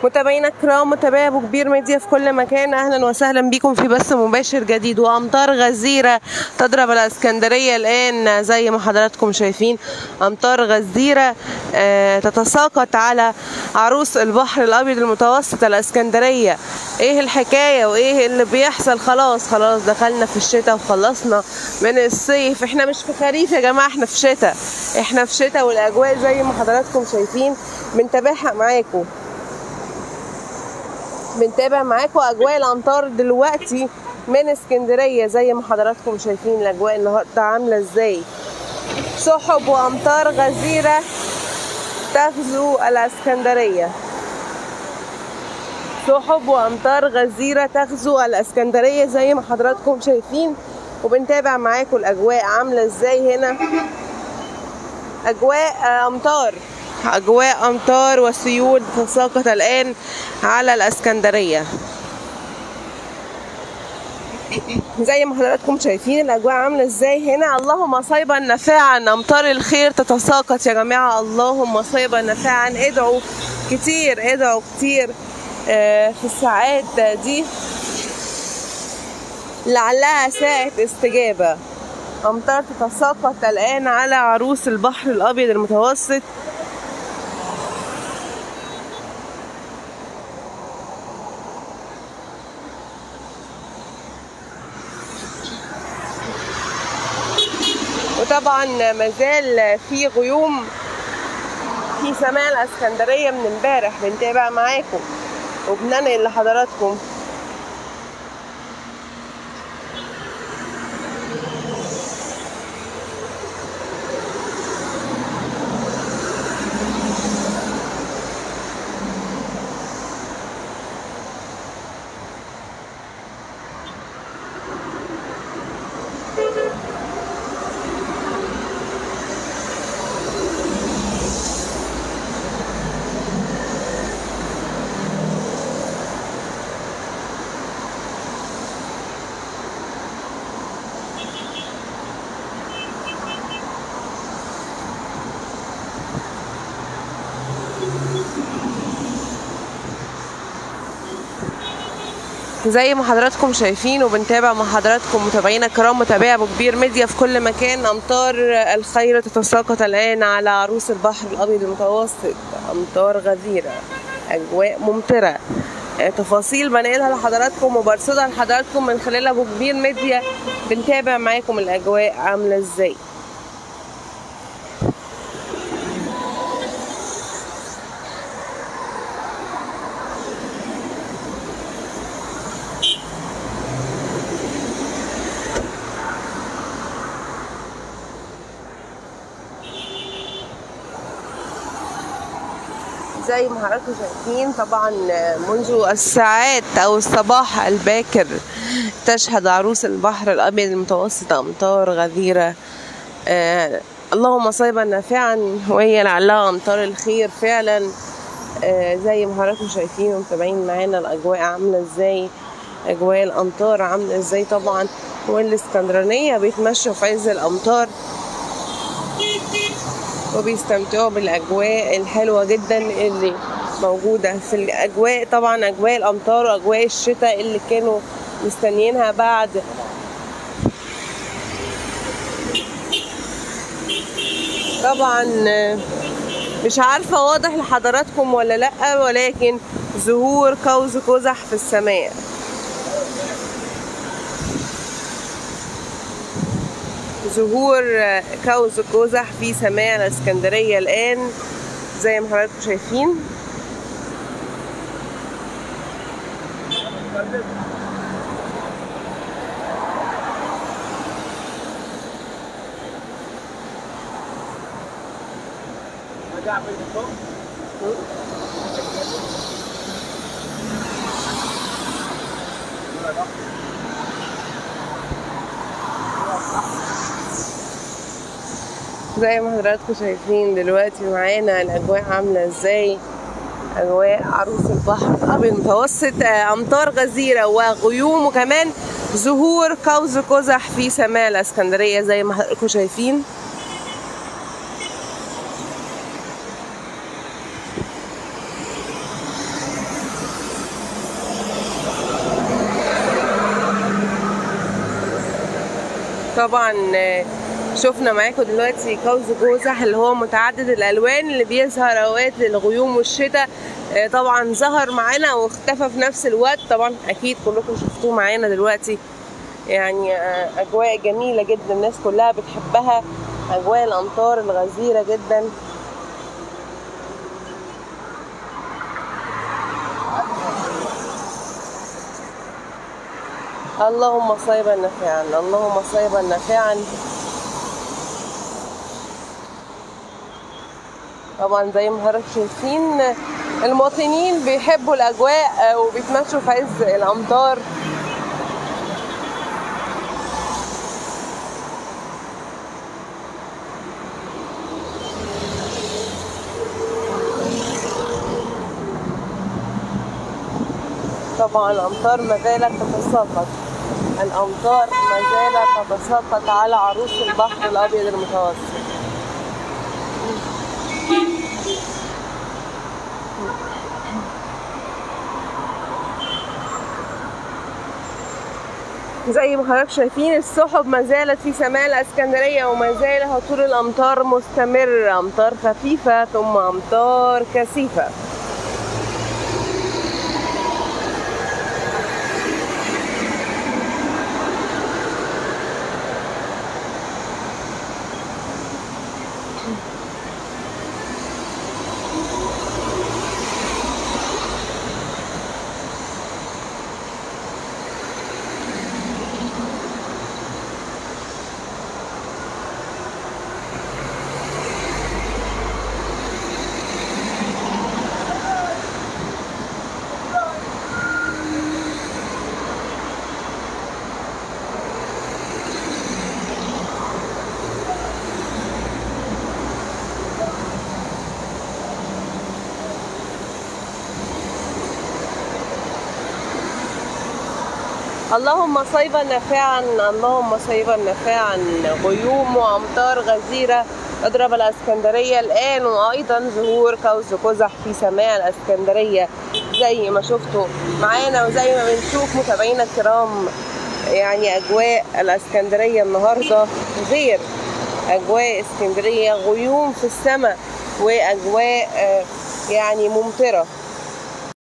متابعينا الكرام متابعي ابو كبير ميديا في كل مكان اهلا وسهلا بكم في بث مباشر جديد وامطار غزيره تضرب الاسكندريه الان زي ما حضراتكم شايفين امطار غزيره آه، تتساقط على عروس البحر الابيض المتوسط الاسكندريه ايه الحكايه وايه اللي بيحصل خلاص خلاص دخلنا في الشتاء وخلصنا من الصيف احنا مش في خريف يا جماعه احنا في شتاء احنا في شتاء والاجواء زي ما حضراتكم شايفين بنتابعها معاكم بنتابع معاكم اجواء الامطار دلوقتي من اسكندريه زي ما حضراتكم شايفين الاجواء النهارده عامله ازاي سحب وامطار غزيره تغزو الاسكندريه سحب وامطار غزيره تغزو الاسكندريه زي ما حضراتكم شايفين وبنتابع معاكم الاجواء عامله ازاي هنا اجواء امطار اجواء امطار وسيول تتساقط الان على الاسكندريه زي ما حضراتكم شايفين الاجواء عامله ازاي هنا اللهم صيبا نافعا امطار الخير تتساقط يا جماعه اللهم صيبا نافعا ادعوا كتير ادعوا كتير آه، في الساعات دي لعلها ساعة استجابة أمطار تتساقط الآن على عروس البحر الأبيض المتوسط وطبعا مازال في غيوم في سماء الاسكندريه من امبارح بنتابع معاكم وبننقل لحضراتكم زي ما حضراتكم شايفين وبنتابع مع حضراتكم متابعينا الكرام متابعي ابو كبير ميديا في كل مكان امطار الخير تتساقط الان على عروس البحر الابيض المتوسط امطار غزيره اجواء ممطره آه، تفاصيل بنقلها لحضراتكم وبرصدها لحضراتكم من خلال ابو كبير ميديا بنتابع معاكم الاجواء عامله ازاي زي ما حضراتكم شايفين طبعا منذ الساعات او الصباح الباكر تشهد عروس البحر الابيض المتوسط امطار غزيره آه اللهم صيبا نافعا وهي لعلها امطار الخير فعلا آه زي ما حضراتكم شايفين ومتابعين معانا الاجواء عامله ازاي اجواء الامطار عامله ازاي طبعا والاسكندرانيه بيتمشوا في عز الامطار وبيستمتعوا بالأجواء الحلوة جدا اللي موجودة في الأجواء طبعا أجواء الأمطار وأجواء الشتاء اللي كانوا مستنيينها بعد طبعا مش عارفة واضح لحضراتكم ولا لأ ولكن ظهور قوس قزح في السماء ظهور قوس قزح في سماء الاسكندرية الآن زي ما حضراتكم شايفين زي ما حضراتكم شايفين دلوقتي معانا الاجواء عامله ازاي اجواء عروس البحر الابيض المتوسط آه، امطار غزيره وغيوم وكمان ظهور قوس قزح في سماء الاسكندريه زي ما حضراتكم شايفين طبعا آه، شفنا معاكم دلوقتي كوز قزح اللي هو متعدد الالوان اللي بيظهر اوقات للغيوم والشتاء آه، طبعا ظهر معانا واختفى في نفس الوقت طبعا اكيد كلكم شفتوه معانا دلوقتي يعني آه، اجواء جميله جدا الناس كلها بتحبها اجواء الامطار الغزيره جدا اللهم صيبا نافعا اللهم صيبا نافعا طبعا زي ما حضرتك شايفين المواطنين بيحبوا الاجواء آه، وبيتمشوا في عز الامطار طبعا الأمطار ما زالت تتساقط الأمطار ما زالت تتساقط على عروس البحر الأبيض المتوسط زي ما حضرتك شايفين السحب ما زالت في سماء الاسكندريه وما زال هطول الامطار مستمر امطار خفيفه ثم امطار كثيفه اللهم صيبا نافعا اللهم صيبا نافعا غيوم وامطار غزيره اضرب الاسكندريه الان وايضا ظهور قوس قزح في سماء الاسكندريه زي ما شفتوا معانا وزي ما بنشوف متابعينا الكرام يعني اجواء الاسكندريه النهارده غير اجواء اسكندريه غيوم في السماء واجواء آه، يعني ممطره